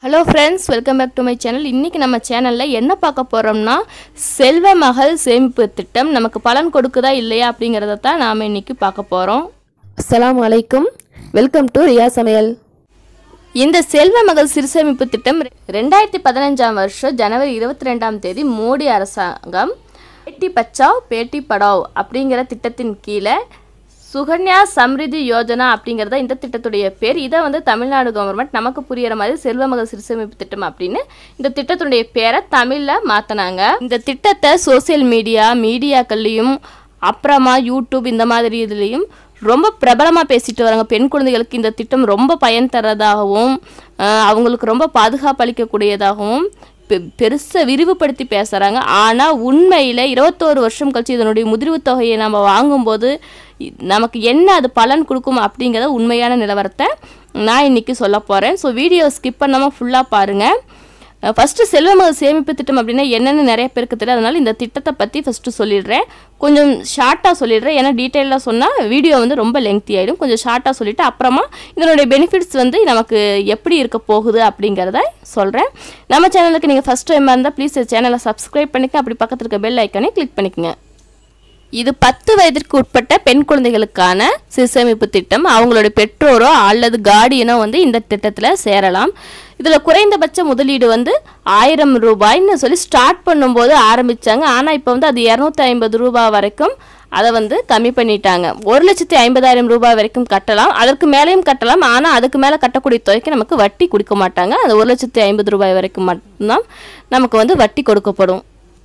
hello friends welcome back to my channel இன்றைக்கி நம்ம சேனலில் என்ன பார்க்க போகிறோம்னா செல்வ மகள் சேமிப்பு திட்டம் நமக்கு பலன் கொடுக்குதா இல்லையா அப்படிங்கிறத தான் நாம் இன்றைக்கி பார்க்க போகிறோம் அஸ்ஸலாமு அலைக்கும் வெல்கம் டு ரியா சமையல் இந்த செல்வ மகள் சிறுசேமிப்பு திட்டம் ரெண்டாயிரத்தி பதினஞ்சாம் வருஷம் ஜனவரி இருபத்தி ரெண்டாம் தேதி மோடி அரசாங்கம் பேட்டி பச்சாவ் பேட்டி படாவ் அப்படிங்கிற திட்டத்தின் கீழே சுகன்யா சம்ரிதி யோஜனா அப்படிங்கிறத இந்த திட்டத்துடைய பேர் இதை வந்து தமிழ்நாடு கவர்மெண்ட் நமக்கு புரியிற மாதிரி செல்வ மகள் சிறுசேமிப்பு திட்டம் அப்படின்னு இந்த திட்டத்தினுடைய பேரை தமிழில் மாற்றினாங்க இந்த திட்டத்தை சோசியல் மீடியா மீடியாக்கள்லையும் அப்புறமா யூடியூப் இந்த மாதிரி இதுலேயும் ரொம்ப பிரபலமாக பேசிட்டு வராங்க பெண் குழந்தைகளுக்கு இந்த திட்டம் ரொம்ப பயன் தரதாகவும் அஹ், அவங்களுக்கு ரொம்ப பாதுகாப்பு அளிக்கக்கூடியதாகவும் பெ பெருசாக விரிவுபடுத்தி பேசுகிறாங்க ஆனால் உண்மையில் இருபத்தோரு வருஷம் கழிச்சு இதனுடைய முதிர்வு தொகையை நம்ம வாங்கும்போது இ- நமக்கு என்ன அது பலன் கொடுக்கும் அப்படிங்கிறத உண்மையான நிலவரத்தை நான் இன்றைக்கி சொல்ல போகிறேன் ஸோ வீடியோ ஸ்கிப் பண்ணாமல் ஃபுல்லாக பாருங்கள் ஃபஸ்ட்டு செல்வமக சேமிப்பு திட்டம் அப்படின்னா என்னென்னு நிறைய பேருக்கு தெரியும் அதனால இந்த திட்டத்தை பற்றி ஃபஸ்ட்டு சொல்லிடுறேன் கொஞ்சம் ஷார்ட்டாக சொல்லிடுறேன் ஏன்னா டீட்டெயிலாக சொன்னால் வீடியோ வந்து ரொம்ப லெங்க்தி ஆகிடும் கொஞ்சம் ஷார்ட்டாக சொல்லிவிட்டு அப்புறமா இதனுடைய பெனிஃபிட்ஸ் வந்து நமக்கு எப்படி இருக்க போகுது அப்படிங்கிறத சொல்கிறேன் நம்ம சேனலுக்கு நீங்கள் ஃபஸ்ட் டைம் இருந்தால் ப்ளீஸ் சேனலை சப்ஸ்கிரைப் பண்ணிக்க அப்படி பக்கத்தில் இருக்க பெல் ஐக்கானே கிளிக் பண்ணிக்கங்க இது பத்து வயதிற்கு உட்பட்ட பெண் குழந்தைகளுக்கான சிறுசேமிப்பு திட்டம் அவங்களோட பெற்றோரோ அல்லது கார்டியனோ வந்து இந்த திட்டத்தில் சேரலாம் இதில் குறைந்தபட்ச முதலீடு வந்து ஆயிரம் ரூபாய்ன்னு சொல்லி ஸ்டார்ட் பண்ணும்போது ஆரம்பித்தாங்க ஆனால் இப்போ வந்து அது இரநூத்தி ஐம்பது ரூபாய் வரைக்கும் அதை வந்து கம்மி பண்ணிட்டாங்க ஒரு லட்சத்தி ஐம்பதாயிரம் ரூபாய் வரைக்கும் கட்டலாம் அதற்கு மேலேயும் கட்டலாம் ஆனால் அதுக்கு மேலே கட்டக்கூடிய தொகைக்கு நமக்கு வட்டி கொடுக்க மாட்டாங்க அது ஒரு லட்சத்தி ஐம்பது ரூபாய் வரைக்கும் மட்டும்தான் நமக்கு வந்து வட்டி கொடுக்கப்படும்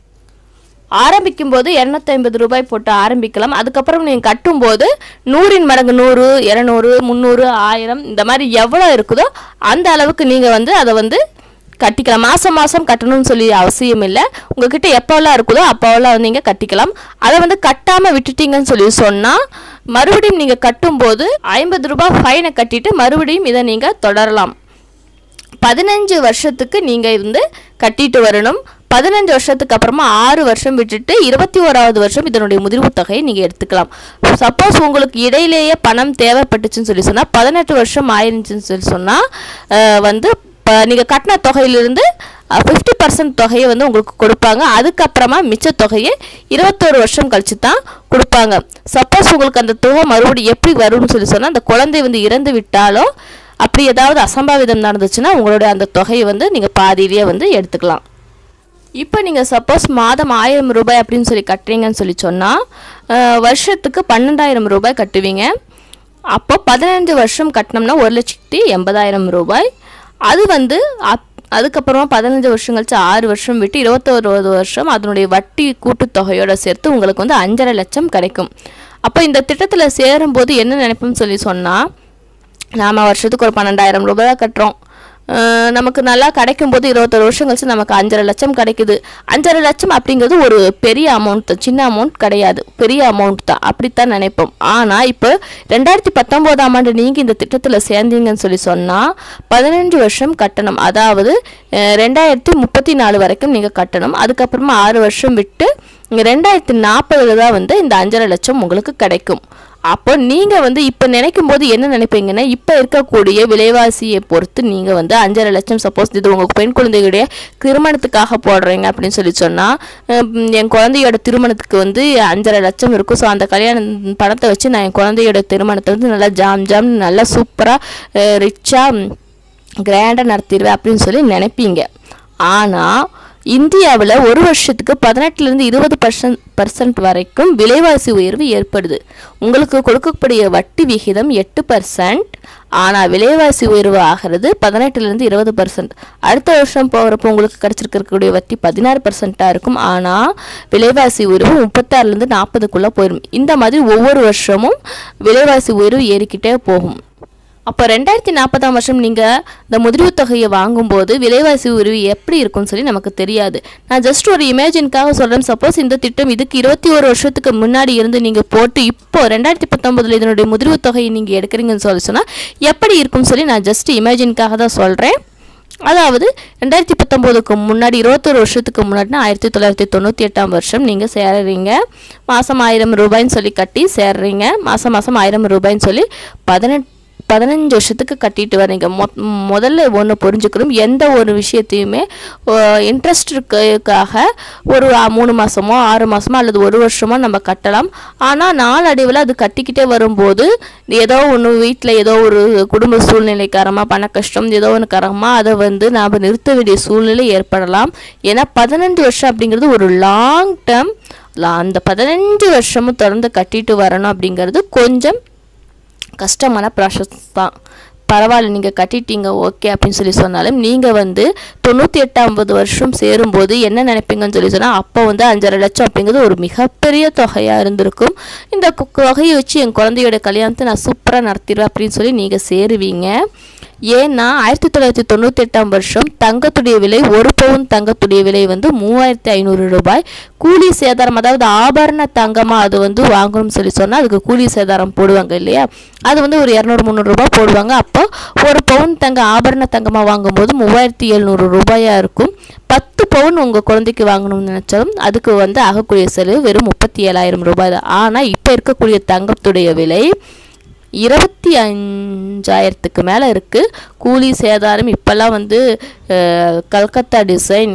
ஆரம்பிக்கும் போது இரநூத்தி ஐம்பது ரூபாய் போட்டு ஆரம்பிக்கலாம் அதுக்கப்புறம் நீங்கள் கட்டும்போது நூறின் மடங்கு நூறு இரநூறு முந்நூறு ஆயிரம் இந்த மாதிரி எவ்வளோ இருக்குதோ அந்த அளவுக்கு நீங்கள் வந்து அதை வந்து கட்டிக்கலாம் மாதம் மாதம் கட்டணும்னு சொல்லி அவசியம் இல்லை உங்ககிட்ட எப்போல்லாம் இருக்குதோ அப்போல்லாம் நீங்கள் கட்டிக்கலாம் அதை வந்து கட்டாமல் விட்டுட்டீங்கன்னு சொல்லி சொன்னால் மறுபடியும் நீங்கள் கட்டும்போது ஐம்பது ரூபாய் ஃபைனை கட்டிட்டு மறுபடியும் இதை நீங்கள் தொடரலாம் பதினஞ்சு வருஷத்துக்கு நீங்கள் இருந்து கட்டிட்டு வரணும் பதினஞ்சு வருஷத்துக்கு அப்புறமா ஆறு வருஷம் விட்டுட்டு இருபத்தி ஓராவது வருஷம் இதனுடைய முதிர்வு தொகையை நீங்கள் எடுத்துக்கலாம் சப்போஸ் உங்களுக்கு இடையிலேயே பணம் தேவைப்பட்டுச்சுன்னு சொல்லி சொன்னால் பதினெட்டு வருஷம் ஆயிருந்துச்சுன்னு சொல்லி சொன்னால் வந்து இப்போ நீங்கள் கட்டின தொகையிலிருந்து ஃபிஃப்டி பர்சன்ட் தொகையை வந்து உங்களுக்கு கொடுப்பாங்க அதுக்கப்புறமா மிச்ச தொகையை இருபத்தோரு வருஷம் கழிச்சு தான் கொடுப்பாங்க சப்போஸ் உங்களுக்கு அந்த தொகை மறுபடியும் எப்படி வரும்னு சொல்லி சொன்னால் அந்த குழந்தை வந்து இறந்து விட்டாலோ அப்படி ஏதாவது அசம்பாவிதம் நடந்துச்சுன்னா உங்களுடைய அந்த தொகையை வந்து நீங்கள் பாதியிலேயே வந்து எடுத்துக்கலாம் இப்போ நீங்கள் சப்போஸ் மாதம் ஆயிரம் ரூபாய் அப்படின்னு சொல்லி கட்டுறீங்கன்னு சொல்லி சொன்னால் வருஷத்துக்கு பன்னெண்டாயிரம் ரூபாய் கட்டுவீங்க அப்போ பதினஞ்சு வருஷம் கட்டினோம்னா ஒரு லட்சத்தி எண்பதாயிரம் ரூபாய் அது வந்து அப் அதுக்கப்புறமா பதினஞ்சு வருஷம் கழிச்சு ஆறு வருஷம் விட்டு இருபத்தோரு வருஷம் அதனுடைய வட்டி கூட்டுத்தொகையோட சேர்த்து உங்களுக்கு வந்து அஞ்சரை லட்சம் கிடைக்கும் அப்போ இந்த திட்டத்தில் சேரும்போது என்ன நினைப்போம்னு சொல்லி சொன்னால் நாம் வருஷத்துக்கு ஒரு பன்னெண்டாயிரம் ரூபாய் தான் கட்டுறோம் அஹ் நமக்கு நல்லா கிடைக்கும் போது இருபத்தொரு வருஷம் கழிச்சு நமக்கு அஞ்சரை லட்சம் கிடைக்குது அஞ்சரை லட்சம் அப்படிங்கிறது ஒரு பெரிய அமௌண்ட் தான் சின்ன அமௌண்ட் கிடையாது பெரிய அமௌண்ட் தான் அப்படித்தான் நினைப்போம் ஆனால் இப்போ ரெண்டாயிரத்தி பத்தொம்போதாம் ஆண்டு நீங்கள் இந்த திட்டத்தில் சேர்ந்தீங்கன்னு சொல்லி சொன்னால் பதினஞ்சு வருஷம் கட்டணும் அதாவது அஹ் ரெண்டாயிரத்தி முப்பத்தி நாலு வரைக்கும் நீங்கள் கட்டணும் அதுக்கப்புறமா ஆறு வருஷம் விட்டு ரெண்டாயிரத்தி நாற்பதுல தான் வந்து இந்த அஞ்சரை லட்சம் உங்களுக்கு கிடைக்கும் அப்போ நீங்கள் வந்து இப்போ நினைக்கும் போது என்ன நினைப்பீங்கன்னா இப்போ இருக்கக்கூடிய விலைவாசியை பொறுத்து நீங்கள் வந்து அஞ்சரை லட்சம் சப்போஸ் இது உங்கள் பெண் குழந்தைகளுடைய திருமணத்துக்காக போடுறீங்க அப்படின்னு சொல்லி சொன்னால் என் குழந்தையோட திருமணத்துக்கு வந்து அஞ்சரை லட்சம் இருக்கும் ஸோ அந்த கல்யாண பணத்தை வச்சு நான் என் குழந்தையோட திருமணத்தை வந்து நல்லா ஜாம் ஜாம் நல்லா சூப்பராக ரிச்சாக கிராண்டாக நடத்திடுவேன் அப்படின்னு சொல்லி நினைப்பீங்க ஆனால் இந்தியாவில் ஒரு வருஷத்துக்கு பதினெட்டுலேருந்து இருபது பர்சன்ட் பர்சன்ட் வரைக்கும் விலைவாசி உயர்வு ஏற்படுது உங்களுக்கு கொடுக்கக்கூடிய வட்டி விகிதம் எட்டு பர்சன்ட் ஆனால் விலைவாசி உயர்வு ஆகிறது பதினெட்டுலேருந்து இருபது பர்சன்ட் அடுத்த வருஷம் போகிறப்போ உங்களுக்கு கிடச்சிருக்கக்கூடிய வட்டி பதினாறு பர்சன்ட்டாக இருக்கும் ஆனால் விலைவாசி உயர்வு முப்பத்தாறுலேருந்து நாற்பதுக்குள்ளே போயிடும் இந்த மாதிரி ஒவ்வொரு வருஷமும் விலைவாசி உயர்வு ஏறிக்கிட்டே போகும் அப்போ ரெண்டாயிரத்தி நாற்பதாம் வருஷம் நீங்கள் இந்த முதிர்வு தொகையை வாங்கும்போது விலைவாசி உயர்வு எப்படி இருக்கும்னு சொல்லி நமக்கு தெரியாது நான் ஜஸ்ட் ஒரு இமேஜினுக்காக சொல்கிறேன் சப்போஸ் இந்த திட்டம் இதுக்கு இருபத்தி ஒரு வருஷத்துக்கு முன்னாடி இருந்து நீங்கள் போட்டு இப்போ ரெண்டாயிரத்தி பத்தொம்பதில் இதனுடைய முதிர்வு தொகையை நீங்கள் எடுக்கிறீங்கன்னு சொல்லி சொன்னால் எப்படி இருக்கும்னு சொல்லி நான் ஜஸ்ட் இமேஜினுக்காக தான் சொல்கிறேன் அதாவது ரெண்டாயிரத்தி பத்தொம்போதுக்கு முன்னாடி இருபத்தொரு வருஷத்துக்கு முன்னாடினா ஆயிரத்தி தொள்ளாயிரத்தி தொண்ணூற்றி எட்டாம் வருஷம் நீங்கள் சேர்றீங்க மாதம் ஆயிரம் ரூபாய்ன்னு சொல்லி கட்டி சேர்றீங்க மாதம் மாதம் ஆயிரம் ரூபாய்ன்னு சொல்லி பதினெட்டு பதினஞ்சு வருஷத்துக்கு கட்டிட்டு வரீங்க மொ முதல்ல ஒன்று புரிஞ்சுக்கணும் எந்த ஒரு விஷயத்தையுமே இன்ட்ரெஸ்ட் இருக்காக ஒரு ஆ- மூணு மாதமோ ஆறு மாதமோ அல்லது ஒரு வருஷமோ நம்ம கட்டலாம் ஆனால் நாளடைவில் அது கட்டிக்கிட்டே வரும்போது ஏதோ ஒன்று வீட்டில் ஏதோ ஒரு குடும்ப சூழ்நிலை காரணமாக பண கஷ்டம் ஏதோ ஒன்று காரணமாக அதை வந்து நாம் நிறுத்த வேண்டிய சூழ்நிலை ஏற்படலாம் ஏன்னா பதினஞ்சு வருஷம் அப்படிங்கிறது ஒரு லாங் டேர்ம் அந்த பதினஞ்சு வருஷமும் தொடர்ந்து கட்டிட்டு வரணும் அப்படிங்கிறது கொஞ்சம் கஷ்டமான ப்ராசஸ் தான் பரவாயில்ல நீங்கள் கட்டிட்டீங்க ஓகே அப்படின்னு சொல்லி சொன்னாலும் நீங்கள் வந்து தொண்ணூற்றி எட்டு ஐம்பது வருஷம் சேரும்போது என்ன நினைப்பீங்கன்னு சொல்லி சொன்னால் அப்போ வந்து அஞ்சரை லட்சம் அப்படிங்கிறது ஒரு மிகப்பெரிய தொகையாக இருந்திருக்கும் இந்த கு- தொகையை வச்சு என் குழந்தையோட கல்யாணத்தை நான் சூப்பராக நடத்திடுவேன் அப்படின்னு சொல்லி நீங்கள் சேருவீங்க ஏன்னா ஆயிரத்தி தொள்ளாயிரத்தி தொண்ணூற்றி எட்டாம் வருஷம் தங்கத்துடைய விலை ஒரு பவுன் தங்கத்துடைய விலை வந்து மூவாயிரத்தி ஐநூறு ரூபாய் கூலி சேதாரம் அதாவது ஆபரண தங்கமாக அது வந்து வாங்கணும்னு சொல்லி சொன்னால் அதுக்கு கூலி சேதாரம் போடுவாங்க இல்லையா அது வந்து ஒரு இரநூறு முந்நூறு ரூபாய் போடுவாங்க அப்போ ஒரு பவுன் தங்க ஆபரண தங்கமாக வாங்கும்போது மூவாயிரத்தி எழுநூறு ரூபாயாக இருக்கும் பத்து பவுன் உங்கள் குழந்தைக்கு வாங்கணும்னு நினச்சாலும் அதுக்கு வந்து ஆகக்கூடிய செலவு வெறும் முப்பத்தி ஏழாயிரம் ரூபாய் தான் ஆனால் இப்போ இருக்கக்கூடிய தங்கத்துடைய விலை இருபத்தி அஞ்சாயிரத்துக்கு மேலே இருக்குது கூலி சேதாரம் இப்போல்லாம் வந்து அஹ், கல்கத்தா டிசைன்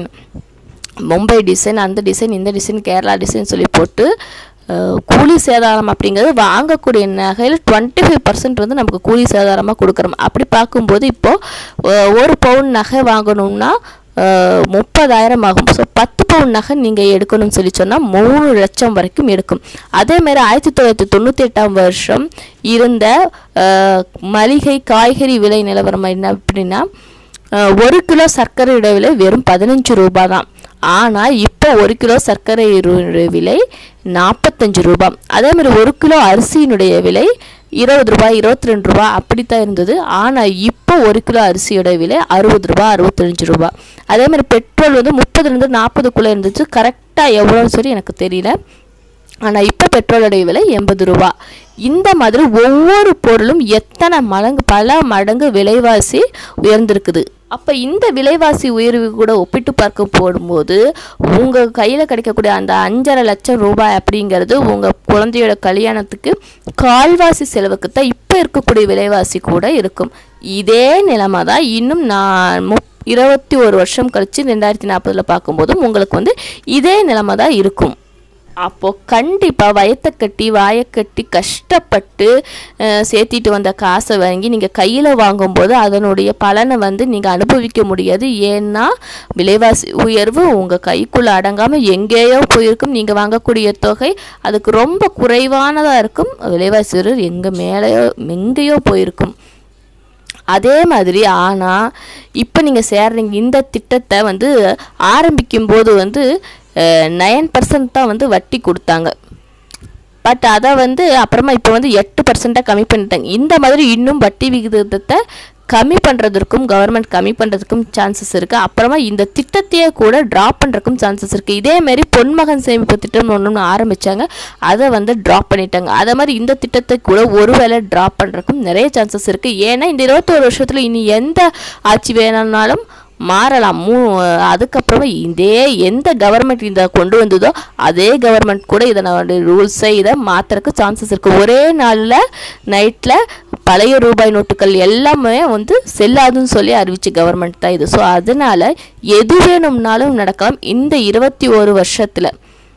மும்பை டிசைன் அந்த டிசைன் இந்த டிசைன் கேரளா டிசைன் சொல்லி போட்டு அஹ், கூலி சேதாரம் அப்படிங்கிறது வாங்கக்கூடிய நகையில் டுவெண்ட்டி ஃபைவ் பர்சன்ட் வந்து நமக்கு கூலி சேதாரமாக கொடுக்குறோம் அப்படி பார்க்கும்போது இப்போது ஒரு பவுன் நகை வாங்கணும்னா அஹ், முப்பதாயிரம் ஆகும் ஸோ பத்து பவுன் நகை நீங்கள் எடுக்கணும்னு சொல்லி சொன்னால் மூணு லட்சம் வரைக்கும் எடுக்கும் அதேமாரி ஆயிரத்தி தொள்ளாயிரத்தி தொண்ணூற்றி எட்டாம் வருஷம் இருந்த அஹ், மளிகை காய்கறி விலை நிலவரம் என்ன அப்படின்னா அஹ், ஒரு கிலோ சர்க்கரையோட விலை வெறும் பதினஞ்சு ரூபாய் தான் ஆனால் இப்போ ஒரு கிலோ சர்க்கரை இரு- விலை நாற்பத்தஞ்சு ரூபாய் அதே மாதிரி ஒரு கிலோ அரிசியினுடைய விலை இருபது ரூபாய் இருபத்தி ரெண்டு ரூபாய் அப்படித்தான் இருந்தது ஆனால் இப்போ ஒரு கிலோ அரிசியோட விலை அறுபது ரூபாய் அறுபத்தஞ்சு ரூபாய் அதே மாதிரி பெட்ரோல் வந்து முப்பதுலேருந்து நாற்பதுக்குள்ளே இருந்துச்சு கரெக்டாக எவ்வளோன்னு சொல்லி எனக்கு தெரியல ஆனால் இப்போ பெட்ரோலுடைய விலை எண்பது ரூபா இந்த மாதிரி ஒவ்வொரு பொருளும் எத்தனை மடங்கு பல மடங்கு விலைவாசி உயர்ந்திருக்குது அப்போ இந்த விலைவாசி உயர்வு கூட ஒப்பிட்டு பார்க்க போடும்போது உங்கள் கையில் கிடைக்கக்கூடிய அந்த அஞ்சரை லட்சம் ரூபாய் அப்படிங்கிறது உங்கள் குழந்தையோட கல்யாணத்துக்கு கால்வாசி செலவுக்கு தான் இப்போ இருக்கக்கூடிய விலைவாசி கூட இருக்கும் இதே நிலைமை தான் இன்னும் நான் முப் இருபத்தி ஒரு வருஷம் கழித்து ரெண்டாயிரத்தி நாற்பதில் பார்க்கும்போதும் உங்களுக்கு வந்து இதே நிலைமை தான் இருக்கும் அப்போது கண்டிப்பாக வயத்தை கட்டி வாயை கட்டி கஷ்டப்பட்டு அஹ், சேர்த்திட்டு வந்த காசை வாங்கி நீங்கள் கையில் வாங்கும்போது அதனுடைய பலனை வந்து நீங்கள் அனுபவிக்க முடியாது ஏன்னா விலைவாசி உயர்வு உங்கள் கைக்குள்ளே அடங்காமல் எங்கேயோ போயிருக்கும் நீங்கள் வாங்கக்கூடிய தொகை அதுக்கு ரொம்ப குறைவானதாக இருக்கும் விலைவாசி உயர்வு எங்கே மேலேயோ எங்கேயோ போயிருக்கும் அதே மாதிரி ஆனால் இப்போ நீங்கள் சேர்றீங்க இந்த திட்டத்தை வந்து ஆரம்பிக்கும் போது வந்து நயன் பர்சன்ட் தான் வந்து வட்டி கொடுத்தாங்க பட் அதை வந்து அப்புறமா இப்போ வந்து எட்டு பர்சண்ட்டாக கம்மி பண்ணிட்டாங்க இந்த மாதிரி இன்னும் வட்டி விகிதத்தை கம்மி பண்ணுறதுக்கும் கவர்மெண்ட் கம்மி பண்ணுறதுக்கும் சான்சஸ் இருக்குது அப்புறமா இந்த திட்டத்தையே கூட ட்ராப் பண்ணுறதுக்கும் சான்சஸ் இருக்குது இதேமாரி பொன்மகன் சேமிப்பு திட்டம் ஒன்று ஆரம்பித்தாங்க அதை வந்து ட்ராப் பண்ணிட்டாங்க அதே மாதிரி இந்த திட்டத்தை கூட ஒருவேளை ட்ராப் பண்ணுறதுக்கும் நிறைய சான்சஸ் இருக்குது ஏன்னா இந்த இருபத்தோரு வருஷத்தில் இனி எந்த ஆட்சி வேணும்னாலும் மாறலாம் மூ அதுக்கப்புறமா இதே எந்த கவர்மெண்ட் இதை கொண்டு வந்ததோ அதே கவர்மெண்ட் கூட இதனுடைய ரூல்ஸை இதை மாற்றுறதுக்கு சான்சஸ் இருக்குது ஒரே நாளில் நைட்டில் பழைய ரூபாய் நோட்டுகள் எல்லாமே வந்து செல்லாதுன்னு சொல்லி அறிவிச்ச கவர்மெண்ட் தான் இது ஸோ அதனால் எது வேணும்னாலும் நடக்கலாம் இந்த இருபத்தி ஒரு வருஷத்தில்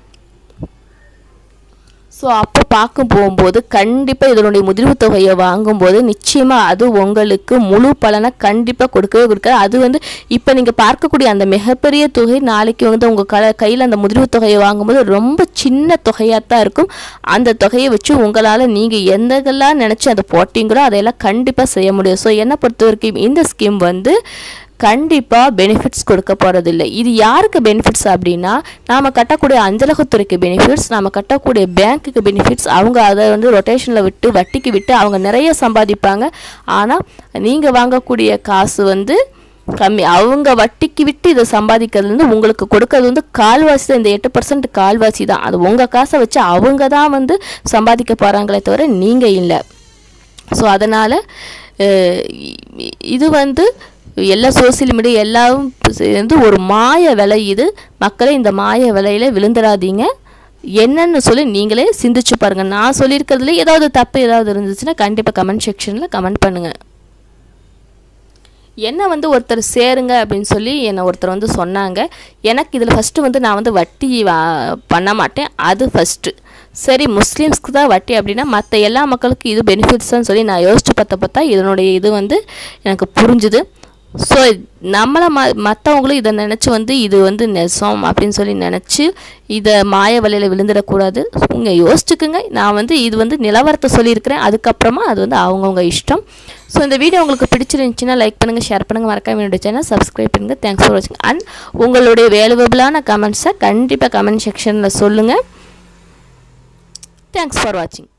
ஸோ அப்போ பார்க்க போகும்போது கண்டிப்பாக இதனுடைய முதிர்வு தொகையை வாங்கும்போது நிச்சயமாக அது உங்களுக்கு முழு பலனை கண்டிப்பாக கொடுக்கவே கொடுக்காது அது வந்து இப்போ நீங்கள் பார்க்கக்கூடிய அந்த மிகப்பெரிய தொகை நாளைக்கு வந்து உங்கள் க கையில் அந்த முதிர்வு தொகையை வாங்கும்போது ரொம்ப சின்ன தொகையாக தான் இருக்கும் அந்த தொகையை வச்சு உங்களால் நீங்கள் எந்தெல்லாம் நினச்சி அதை போட்டிங்களோ அதையெல்லாம் கண்டிப்பாக செய்ய முடியும் ஸோ என்னை பொறுத்த வரைக்கும் இந்த ஸ்கீம் வந்து கண்டிப்பாக பெனிஃபிட்ஸ் கொடுக்க போகிறதில்ல இது யாருக்கு பெனிஃபிட்ஸ் அப்படின்னா நாம் கட்டக்கூடிய அஞ்சலகத்துறைக்கு பெனிஃபிட்ஸ் நாம் கட்டக்கூடிய பேங்க்குக்கு பெனிஃபிட்ஸ் அவங்க அதை வந்து ரொட்டேஷனில் விட்டு வட்டிக்கு விட்டு அவங்க நிறைய சம்பாதிப்பாங்க ஆனால் நீங்கள் வாங்கக்கூடிய காசு வந்து கம்மி அவங்க வட்டிக்கு விட்டு இதை சம்பாதிக்கிறது வந்து உங்களுக்கு கொடுக்கறது வந்து கால்வாசி தான் இந்த எட்டு பர்சன்ட் கால்வாசி தான் அது உங்கள் காசை வச்சு அவங்க தான் வந்து சம்பாதிக்க போகிறாங்களே தவிர நீங்கள் இல்லை ஸோ அதனால் இது வந்து எல்லா சோசியல் மீடியா எல்லாம் சேர்ந்து ஒரு மாய விலை இது மக்களை இந்த மாய விலையில் விழுந்துடாதீங்க என்னன்னு சொல்லி நீங்களே சிந்திச்சு பாருங்கள் நான் சொல்லியிருக்கிறதுல ஏதாவது தப்பு ஏதாவது இருந்துச்சுன்னா கண்டிப்பாக கமெண்ட் செக்ஷனில் கமெண்ட் பண்ணுங்கள் என்னை வந்து ஒருத்தர் சேருங்க அப்படின்னு சொல்லி என்னை ஒருத்தர் வந்து சொன்னாங்க எனக்கு இதில் ஃபஸ்ட்டு வந்து நான் வந்து வட்டி வா- பண்ண மாட்டேன் அது ஃபஸ்ட்டு சரி முஸ்லீம்ஸ்க்கு தான் வட்டி அப்படின்னா மற்ற எல்லா மக்களுக்கும் இது பெனிஃபிட்ஸ்னு சொல்லி நான் யோசிச்சு பார்த்த பார்த்தா இதனுடைய இது வந்து எனக்கு புரிஞ்சுது ஸோ நம்மளை ம மற்றவங்களும் இதை நினச்சி வந்து இது வந்து நெசம் அப்படின்னு சொல்லி நினச்சி இதை மாய வலையில் விழுந்துடக்கூடாது நீங்கள் யோசிச்சுக்குங்க நான் வந்து இது வந்து நிலவரத்தை சொல்லியிருக்கிறேன் அதுக்கப்புறமா அது வந்து அவங்கவுங்க இஷ்டம் ஸோ இந்த வீடியோ உங்களுக்கு பிடிச்சிருந்துச்சுன்னா லைக் பண்ணுங்கள் ஷேர் பண்ணுங்கள் மறக்காம என்னுடைய சேனல் சப்ஸ்கிரைப் பண்ணுங்கள் தேங்க்ஸ் ஃபார் வாட்சிங் அண்ட் உங்களுடைய வேலுவபிளான கமெண்ட்ஸை கண்டிப்பாக கமெண்ட் செக்ஷனில் சொல்லுங்கள் தேங்க்ஸ் ஃபார் வாட்சிங்